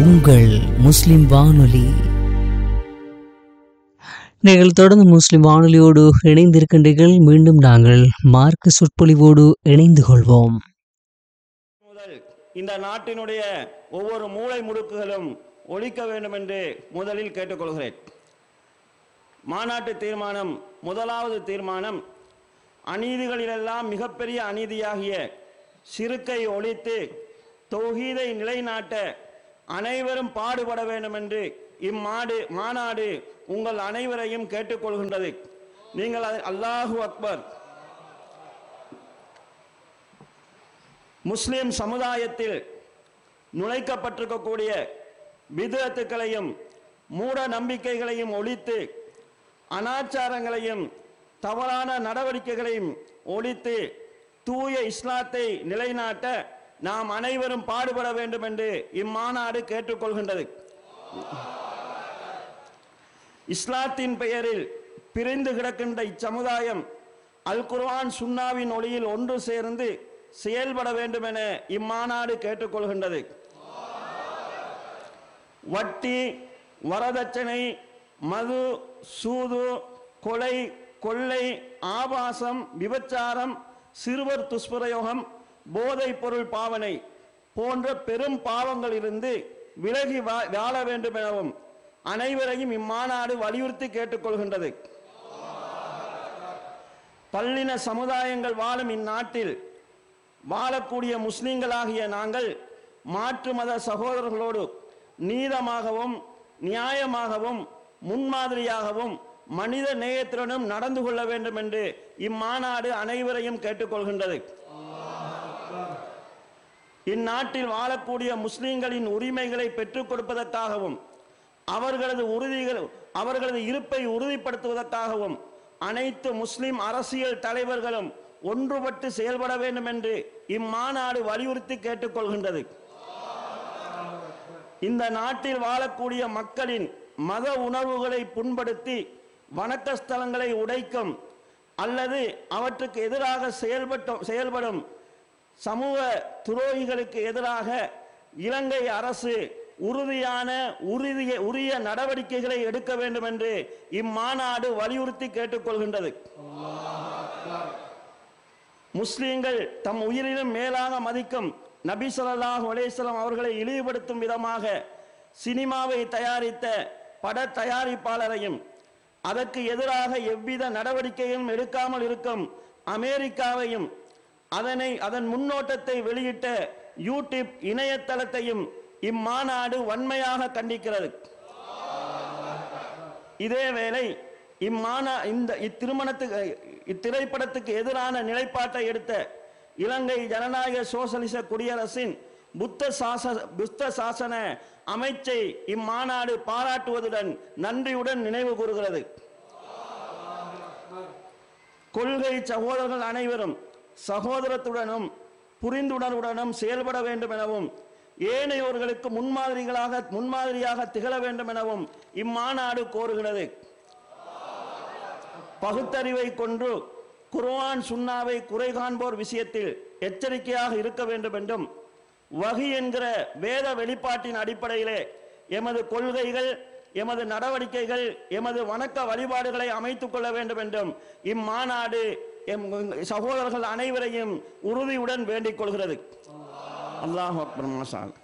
உங்கள் முஸ்லிம் வானொலி நீங்கள் தொடர்ந்து முஸ்லிம் வானொலியோடு இணைந்திருக்கின்றீர்கள் மீண்டும் நாங்கள் மார்க்க சொற்பொழிவோடு இணைந்து கொள்வோம் முதல் இந்த நாட்டினுடைய ஒவ்வொரு மூளை முடுக்குகளும் ஒழிக்க வேண்டும் என்று முதலில் கேட்டுக்கொள்கிறேன் மாநாட்டு தீர்மானம் முதலாவது தீர்மானம் அநீதிகளிலெல்லாம் மிகப்பெரிய அநீதியாகிய சிறுக்கை ஒழித்து தௌஹீதை நிலைநாட்ட அனைவரும் பாடுபட வேண்டும் என்று இம்மாடு மாநாடு உங்கள் அனைவரையும் கேட்டுக்கொள்கின்றது நீங்கள் அதை- அல்லாஹு அக்பர் முஸ்லிம் சமுதாயத்தில் நுழைக்கப்பட்டிருக்கக்கூடிய விதத்துக்களையும் மூட நம்பிக்கைகளையும் ஒழித்து அனாச்சாரங்களையும் தவறான நடவடிக்கைகளையும் ஒழித்து தூய இஸ்லாத்தை நிலைநாட்ட நாம் அனைவரும் பாடுபட வேண்டும் என்று இம்மாநாடு கேட்டுக்கொள்கின்றது இஸ்லாத்தின் பெயரில் பிரிந்து கிடக்கின்ற இச்சமுதாயம் அல் குர்ஆன் சுன்னாவின் ஒளியில் ஒன்று சேர்ந்து செயல்பட வேண்டும் என இம்மாநாடு கேட்டுக்கொள்கின்றது வட்டி வரதட்சணை மது சூது கொலை கொள்ளை ஆபாசம் விபச்சாரம் சிறுவர் துஷ்பிரயோகம் போதைப் பொருள் பாவனை போன்ற பெரும் பாவங்களிலிருந்து விலகி வா- வாழ வேண்டும் எனவும் அனைவரையும் இம்மாநாடு வலியுறுத்தி கேட்டுக்கொள்கின்றது பல்லின சமுதாயங்கள் வாழும் இந்நாட்டில் வாழக்கூடிய முஸ்லிம்களாகிய நாங்கள் மாற்று மத சகோதரர்களோடு நீதமாகவும் நியாயமாகவும் முன்மாதிரியாகவும் மனித நேயத்துடனும் நடந்து கொள்ள வேண்டும் என்று இம்மாநாடு அனைவரையும் கேட்டுக்கொள்கின்றது இந்நாட்டில் வாழக்கூடிய முஸ்லிம்களின் உரிமைகளை பெற்றுக் கொடுப்பதற்காகவும் அவர்களது உறுதிகள் அவர்களது இருப்பை உறுதிப்படுத்துவதற்காகவும் அனைத்து முஸ்லிம் அரசியல் தலைவர்களும் ஒன்றுபட்டு செயல்பட வேண்டும் என்று இம்மாநாடு வலியுறுத்தி கேட்டுக்கொள்கின்றது இந்த நாட்டில் வாழக்கூடிய மக்களின் மத உணர்வுகளை புண்படுத்தி வணக்க ஸ்தலங்களை உடைக்கும் அல்லது அவற்றுக்கு எதிராக செயல்பட்ட செயல்படும் சமூக துரோகிகளுக்கு எதிராக இலங்கை அரசு உறுதியான உறுதிய உரிய நடவடிக்கைகளை எடுக்க வேண்டும் என்று இம்மாநாடு வலியுறுத்தி கேட்டுக்கொள்கின்றது முஸ்லிம்கள் தம் உயிரிலும் மேலாக மதிக்கும் நபி ஸல்லல்லாஹு அலைஹி வஸல்லம் அவர்களை இழிவுபடுத்தும் விதமாக சினிமாவை தயாரித்த பட தயாரிப்பாளரையும் அதற்கு எதிராக எவ்வித நடவடிக்கையும் எடுக்காமல் இருக்கும் அமெரிக்காவையும் அதனை அதன் முன்னோட்டத்தை வெளியிட்ட யூடியூப் இணையதளத்தையும் இம்மாநாடு வன்மையாக கண்டிக்கிறது இதேவேளை இம்மாநா இந்த இத்திருமணத்துக்கு இத்திரைப்படத்துக்கு எதிரான நிலைப்பாட்டை எடுத்த இலங்கை ஜனநாயக சோசலிச குடியரசின் புத்த சாச புத்த சாசன அமைச்சை இம்மாநாடு பாராட்டுவதுடன் நன்றியுடன் நினைவு கூறுகிறது கொள்கை சகோதரர்கள் அனைவரும் சகோதரத்துடனும் புரிந்துணர்வுடனும் செயல்பட வேண்டும் எனவும் ஏனையோர்களுக்கு முன்மாதிரிகளாக முன்மாதிரியாக திகழ வேண்டும் எனவும் இம்மாநாடு கோருகிறது பகுத்தறிவை கொண்டு குர்ஆன் சுன்னாவை குறை காண்போர் விஷயத்தில் எச்சரிக்கையாக இருக்க வேண்டும் என்றும் வகி என்கிற வேத வெளிப்பாட்டின் அடிப்படையிலே எமது கொள்கைகள் எமது நடவடிக்கைகள் எமது வணக்க வழிபாடுகளை அமைத்துக் கொள்ள வேண்டும் என்றும் இம்மாநாடு எம் சகோதரர்கள் அனைவரையும் உறுதியுடன் வேண்டிக் கொள்கிறது அல்லாஹ் அக்பர் மாஷா அல்லாஹ்.